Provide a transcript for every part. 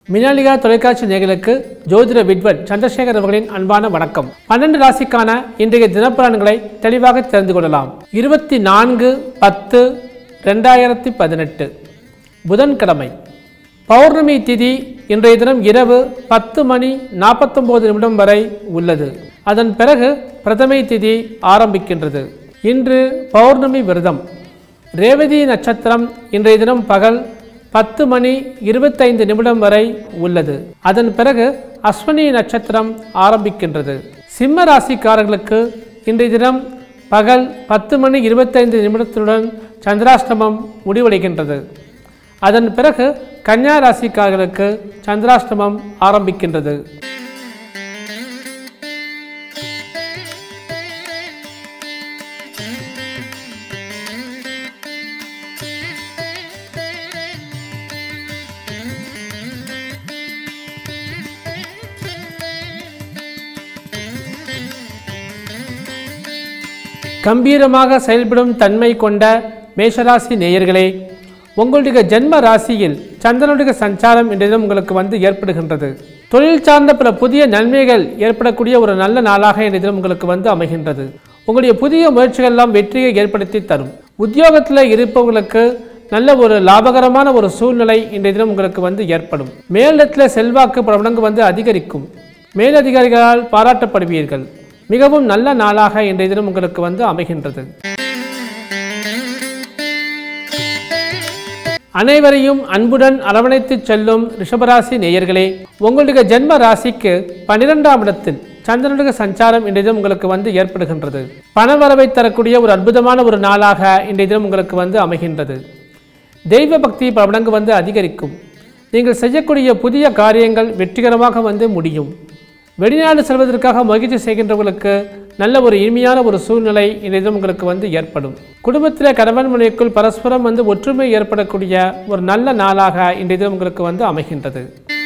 மினாலிகா தொலைக்காட்சி நேயர்களுக்கு ஜோதிட வித்வன் சந்திரசேகர் அவர்களின் அன்பான வணக்கம் பன்னெண்டு ராசிக்கான இன்றைய தினப்பலன்களை தெளிவாக தெரிந்து கொள்ளலாம் இருபத்தி நான்கு பத்து ரெண்டாயிரத்தி பதினெட்டு புதன்கிழமை பௌர்ணமி திதி இன்றைய தினம் இரவு பத்து மணி நாற்பத்தொம்போது நிமிடம் வரை உள்ளது அதன் பிறகு பிரதமை திதி ஆரம்பிக்கின்றது இன்று பௌர்ணமி விரதம் ரேவதி நட்சத்திரம் இன்றைய தினம் பகல் பத்து மணி இருபத்தைந்து நிமிடம் வரை உள்ளது அதன் பிறகு அஸ்வினி நட்சத்திரம் ஆரம்பிக்கின்றது சிம்ம ராசிக்காரர்களுக்கு இன்றைய தினம் பகல் பத்து மணி இருபத்தைந்து நிமிடத்துடன் சந்திராஷ்டமம் முடிவடைகின்றது அதன் பிறகு கன்னியா ராசிக்காரர்களுக்கு சந்திராஷ்டமம் ஆரம்பிக்கின்றது கம்பீரமாக செயல்படும் தன்மை கொண்ட மேஷராசி நேயர்களே உங்களுடைய ஜென்ம ராசியில் சந்திரனுடைய சஞ்சாரம் இன்றைய தினம் உங்களுக்கு வந்து ஏற்படுகின்றது தொழில் சார்ந்த பல புதிய நன்மைகள் ஏற்படக்கூடிய ஒரு நல்ல நாளாக இன்றைய தினம் உங்களுக்கு வந்து அமைகின்றது உங்களுடைய புதிய முயற்சிகள் எல்லாம் வெற்றியை ஏற்படுத்தி தரும் உத்தியோகத்தில் இருப்பவர்களுக்கு நல்ல ஒரு லாபகரமான ஒரு சூழ்நிலை இன்றைய தினம் உங்களுக்கு வந்து ஏற்படும் மேலிடத்தில் செல்வாக்கு பல மடங்கு வந்து அதிகரிக்கும் மேலதிகாரிகளால் பாராட்டப்படுவீர்கள் மிகவும் நல்ல நாளாக இன்றைய தினம் உங்களுக்கு வந்து அமைகின்றது அனைவரையும் அன்புடன் அரவணைத்து செல்லும் ரிஷபராசி நேயர்களே உங்களுடைய ஜென்ம ராசிக்கு பன்னிரெண்டாம் இடத்தில் சந்திரனுடைய சஞ்சாரம் இன்றைய தினம் உங்களுக்கு வந்து ஏற்படுகின்றது பணவரவை தரக்கூடிய ஒரு அற்புதமான ஒரு நாளாக இன்றைய தினம் உங்களுக்கு வந்து அமைகின்றது தெய்வ பக்தி பல மடங்கு வந்து அதிகரிக்கும் நீங்கள் செய்யக்கூடிய புதிய காரியங்கள் வெற்றிகரமாக வந்து முடியும் வெளிநாடு செல்வதற்காக மகிழ்ச்சி செய்கின்றவர்களுக்கு நல்ல ஒரு இனிமையான ஒரு சூழ்நிலை இன்றைய தினம் உங்களுக்கு வந்து ஏற்படும் குடும்பத்தில் கணவன் மனைவிக்குள் பரஸ்பரம் வந்து ஒற்றுமை ஏற்படக்கூடிய ஒரு நல்ல நாளாக இன்றைய தினம் உங்களுக்கு வந்து அமைகின்றது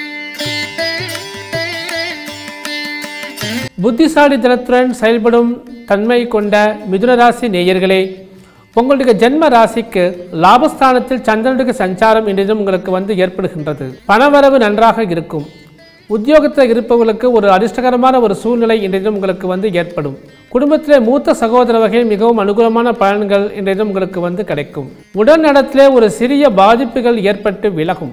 புத்திசாலி தினத்துடன் செயல்படும் தன்மை கொண்ட மிதுனராசி நேயர்களே உங்களுடைய ஜென்ம ராசிக்கு லாபஸ்தானத்தில் சந்திரனுடைய சஞ்சாரம் இன்றைய தினம் உங்களுக்கு வந்து ஏற்படுகின்றது பணவரவு நன்றாக இருக்கும் உத்தியோகத்தில் இருப்பவர்களுக்கு ஒரு அதிர்ஷ்டகரமான ஒரு சூழ்நிலை இன்றைய தினம் உங்களுக்கு வந்து ஏற்படும் குடும்பத்திலே மூத்த சகோதர வகையில் மிகவும் அனுகூலமான பலன்கள் இன்றைய தினம் உங்களுக்கு வந்து கிடைக்கும் உடல் நலத்திலே ஒரு சிறிய பாதிப்புகள் ஏற்பட்டு விலகும்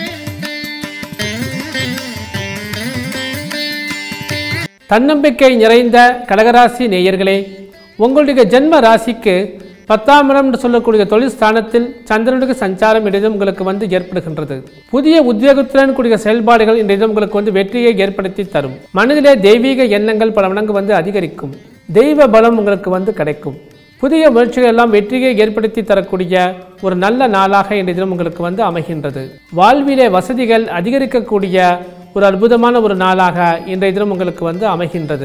தன்னம்பிக்கை நிறைந்த கடகராசி நேயர்களே உங்களுடைய ஜென்ம ராசிக்கு பத்தாம் இடம் என்று சொல்லக்கூடிய தொழில் ஸ்தானத்தில் சந்திரனுடைய சஞ்சாரம் இன்றைய உங்களுக்கு வந்து ஏற்படுகின்றது புதிய உத்தியோகத்துடன் கூடிய செயல்பாடுகள் இன்றைய உங்களுக்கு வந்து வெற்றியை ஏற்படுத்தி தரும் மனதிலே தெய்வீக எண்ணங்கள் பல மடங்கு வந்து அதிகரிக்கும் தெய்வ பலம் உங்களுக்கு வந்து கிடைக்கும் புதிய முயற்சிகள் எல்லாம் வெற்றியை ஏற்படுத்தி தரக்கூடிய ஒரு நல்ல நாளாக இன்றைய தினம் உங்களுக்கு வந்து அமைகின்றது வாழ்விலே வசதிகள் அதிகரிக்கக்கூடிய ஒரு அற்புதமான ஒரு நாளாக இன்றைய தினம் உங்களுக்கு வந்து அமைகின்றது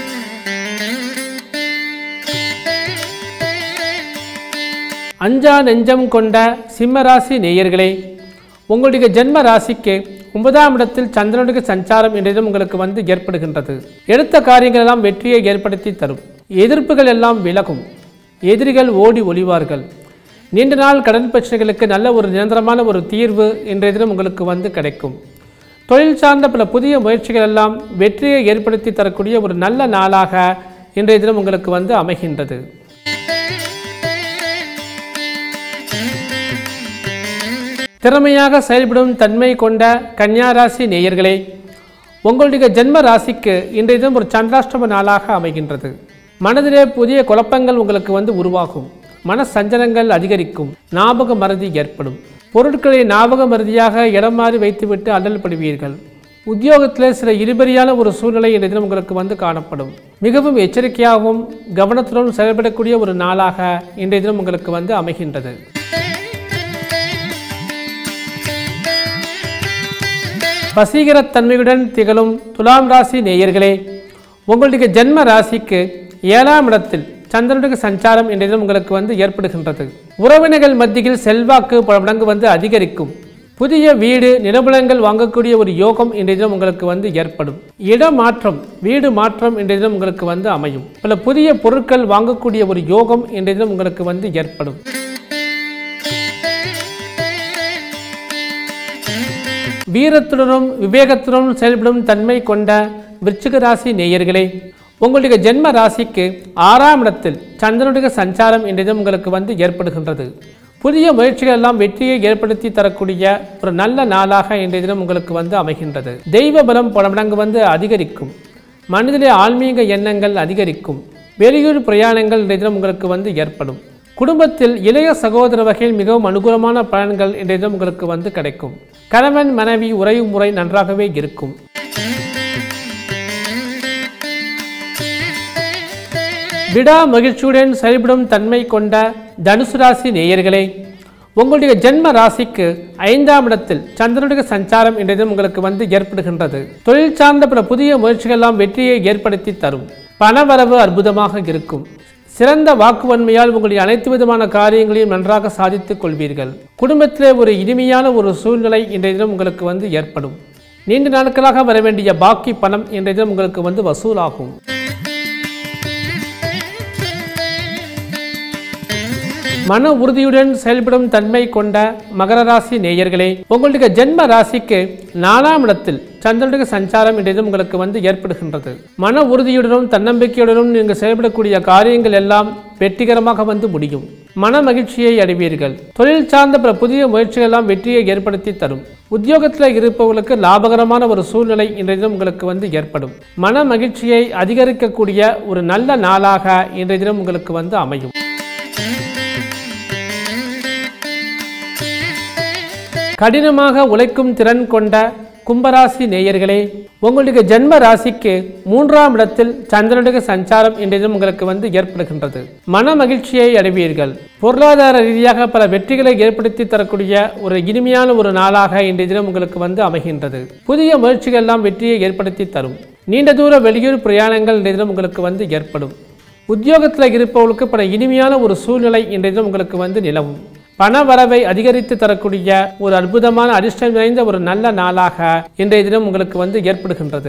அஞ்சா நெஞ்சம் கொண்ட சிம்மராசி நேயர்களே உங்களுடைய ஜென்ம ராசிக்கு ஒன்பதாம் இடத்தில் சந்திரனுடைய சஞ்சாரம் இன்றைய தினம் உங்களுக்கு வந்து ஏற்படுகின்றது எடுத்த காரியங்கள் எல்லாம் வெற்றியை ஏற்படுத்தி தரும் எதிர்ப்புகள் எல்லாம் விலகும் எதிரிகள் ஓடி ஒளிவார்கள் நீண்ட நாள் கடன் பிரச்சனைகளுக்கு நல்ல ஒரு நிரந்தரமான ஒரு தீர்வு இன்றைய தினம் உங்களுக்கு வந்து கிடைக்கும் தொழில் சார்ந்த பல புதிய முயற்சிகள் எல்லாம் வெற்றியை ஏற்படுத்தி தரக்கூடிய ஒரு நல்ல நாளாக இன்றைய தினம் உங்களுக்கு வந்து அமைகின்றது திறமையாக செயல்படும் தன்மை கொண்ட கன்னியாராசி நேயர்களே உங்களுடைய ஜென்ம ராசிக்கு இன்றைய தினம் ஒரு சந்திராஷ்டம நாளாக அமைகின்றது மனதிலே புதிய குழப்பங்கள் உங்களுக்கு வந்து உருவாகும் மன சஞ்சலங்கள் அதிகரிக்கும் ஞாபக மறதி ஏற்படும் பொருட்களை ஞாபக மறதியாக இடம் மாறி வைத்துவிட்டு அல்லல்படுவீர்கள் உத்தியோகத்தில் சில இருபறியான ஒரு சூழ்நிலை இன்றைய தினம் உங்களுக்கு வந்து காணப்படும் மிகவும் எச்சரிக்கையாகவும் கவனத்துடன் செயல்படக்கூடிய ஒரு நாளாக இன்றைய தினம் உங்களுக்கு வந்து அமைகின்றது வசீகரத்தன்மையுடன் திகழும் துலாம் ராசி நேயர்களே உங்களுடைய ஜென்ம ராசிக்கு ஏழாம் இடத்தில் சந்திரனுடைய சஞ்சாரம் இன்றைய தினம் உங்களுக்கு வந்து ஏற்படுகின்றது உறவினர்கள் மத்தியில் செல்வாக்கு பல மடங்கு வந்து அதிகரிக்கும் புதிய வீடு நிலபுலங்கள் வாங்கக்கூடிய ஒரு யோகம் இன்றைய தினம் உங்களுக்கு வந்து ஏற்படும் இடமாற்றம் வீடு மாற்றம் இன்றைய தினம் உங்களுக்கு வந்து அமையும் பல புதிய பொருட்கள் வாங்கக்கூடிய ஒரு யோகம் இன்றைய தினம் உங்களுக்கு வந்து ஏற்படும் வீரத்துடனும் விவேகத்துடனும் செயல்படும் தன்மை கொண்ட விருச்சிக ராசி நேயர்களே உங்களுடைய ஜென்ம ராசிக்கு ஆறாம் இடத்தில் சந்திரனுடைய சஞ்சாரம் இன்றைய தினம் உங்களுக்கு வந்து ஏற்படுகின்றது புதிய முயற்சிகள் எல்லாம் வெற்றியை ஏற்படுத்தி தரக்கூடிய ஒரு நல்ல நாளாக இன்றைய தினம் உங்களுக்கு வந்து அமைகின்றது தெய்வ பலம் பல மடங்கு வந்து அதிகரிக்கும் மனதிலே ஆன்மீக எண்ணங்கள் அதிகரிக்கும் வெளியூர் பிரயாணங்கள் இன்றைய தினம் உங்களுக்கு வந்து ஏற்படும் குடும்பத்தில் இளைய சகோதர வகையில் மிகவும் அனுகூலமான பலன்கள் இன்றைய தினம் உங்களுக்கு வந்து கிடைக்கும் கணவன் மனைவி உறவு முறை நன்றாகவே இருக்கும் விடா மகிழ்ச்சியுடன் செயல்படும் தன்மை கொண்ட தனுசு ராசி நேயர்களே உங்களுடைய ஜென்ம ராசிக்கு ஐந்தாம் இடத்தில் சந்திரனுடைய சஞ்சாரம் இன்றைய தினம் உங்களுக்கு வந்து ஏற்படுகின்றது தொழில் சார்ந்த பல புதிய முயற்சிகள் எல்லாம் வெற்றியை ஏற்படுத்தி தரும் பணவரவு அற்புதமாக இருக்கும் சிறந்த வாக்குவன்மையால் உங்களுடைய அனைத்து விதமான காரியங்களையும் நன்றாக சாதித்துக் கொள்வீர்கள் குடும்பத்திலே ஒரு இனிமையான ஒரு சூழ்நிலை இன்றைய தினம் உங்களுக்கு வந்து ஏற்படும் நீண்ட நாட்களாக வர வேண்டிய பாக்கி பணம் இன்றைய தினம் உங்களுக்கு வந்து வசூலாகும் மன உறுதியுடன் செயல்படும் தன்மை கொண்ட மகர ராசி நேயர்களே உங்களுடைய ஜென்ம ராசிக்கு நாலாம் இடத்தில் சந்திரனுடைய சஞ்சாரம் இன்றைய தினம் உங்களுக்கு வந்து ஏற்படுகின்றது மன உறுதியுடனும் தன்னம்பிக்கையுடனும் நீங்கள் செயல்படக்கூடிய காரியங்கள் எல்லாம் வெற்றிகரமாக வந்து முடியும் மன மகிழ்ச்சியை அடைவீர்கள் தொழில் சார்ந்த பல புதிய முயற்சிகள் எல்லாம் வெற்றியை ஏற்படுத்தி தரும் உத்தியோகத்தில் இருப்பவர்களுக்கு லாபகரமான ஒரு சூழ்நிலை இன்றைய தினம் உங்களுக்கு வந்து ஏற்படும் மன மகிழ்ச்சியை அதிகரிக்கக்கூடிய ஒரு நல்ல நாளாக இன்றைய தினம் உங்களுக்கு வந்து அமையும் கடினமாக உழைக்கும் திறன் கொண்ட கும்பராசி நேயர்களே உங்களுடைய ஜென்ம ராசிக்கு மூன்றாம் இடத்தில் சந்திரனுடைய சஞ்சாரம் இன்றைய தினம் உங்களுக்கு வந்து ஏற்படுகின்றது மன மகிழ்ச்சியை அடைவீர்கள் பொருளாதார ரீதியாக பல வெற்றிகளை ஏற்படுத்தி தரக்கூடிய ஒரு இனிமையான ஒரு நாளாக இன்றைய தினம் உங்களுக்கு வந்து அமைகின்றது புதிய முயற்சிகள் எல்லாம் வெற்றியை ஏற்படுத்தி தரும் நீண்ட தூர வெளியூர் பிரயாணங்கள் இன்றைய தினம் உங்களுக்கு வந்து ஏற்படும் உத்தியோகத்தில் இருப்பவர்களுக்கு பல இனிமையான ஒரு சூழ்நிலை இன்றைய தினம் உங்களுக்கு வந்து நிலவும் பண வரவை அதிகரித்து தரக்கூடிய ஒரு அற்புதமான அதிர்ஷ்டம் நிறைந்த ஒரு நல்ல நாளாக இன்றைய தினம் உங்களுக்கு வந்து ஏற்படுகின்றது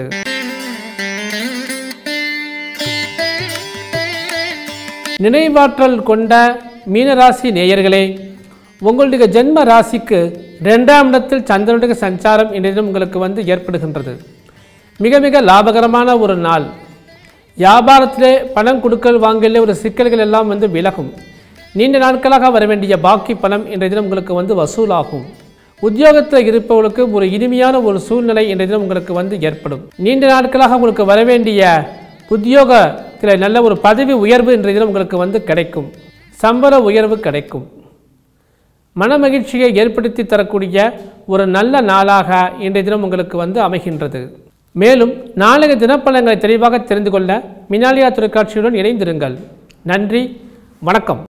நினைவாற்றல் கொண்ட மீனராசி நேயர்களே உங்களுடைய ஜென்ம ராசிக்கு இரண்டாம் இடத்தில் சந்திரனுடைய சஞ்சாரம் இன்றைய தினம் உங்களுக்கு வந்து ஏற்படுகின்றது மிக மிக லாபகரமான ஒரு நாள் வியாபாரத்திலே பணம் கொடுக்கல் வாங்கல ஒரு சிக்கல்கள் எல்லாம் வந்து விலகும் நீண்ட நாட்களாக வர வேண்டிய பாக்கி பணம் இன்றைய தினம் உங்களுக்கு வந்து வசூலாகும் உத்தியோகத்தில் இருப்பவர்களுக்கு ஒரு இனிமையான ஒரு சூழ்நிலை இன்றைய தினம் உங்களுக்கு வந்து ஏற்படும் நீண்ட நாட்களாக உங்களுக்கு வர வேண்டிய உத்தியோகத்தில் நல்ல ஒரு பதவி உயர்வு இன்றைய தினம் உங்களுக்கு வந்து கிடைக்கும் சம்பள உயர்வு கிடைக்கும் மனமகிழ்ச்சியை ஏற்படுத்தி தரக்கூடிய ஒரு நல்ல நாளாக இன்றைய தினம் உங்களுக்கு வந்து அமைகின்றது மேலும் நாளைய தினப்பலங்களை தெளிவாக தெரிந்து கொள்ள மினாலியா தொலைக்காட்சியுடன் இணைந்திருங்கள் நன்றி வணக்கம்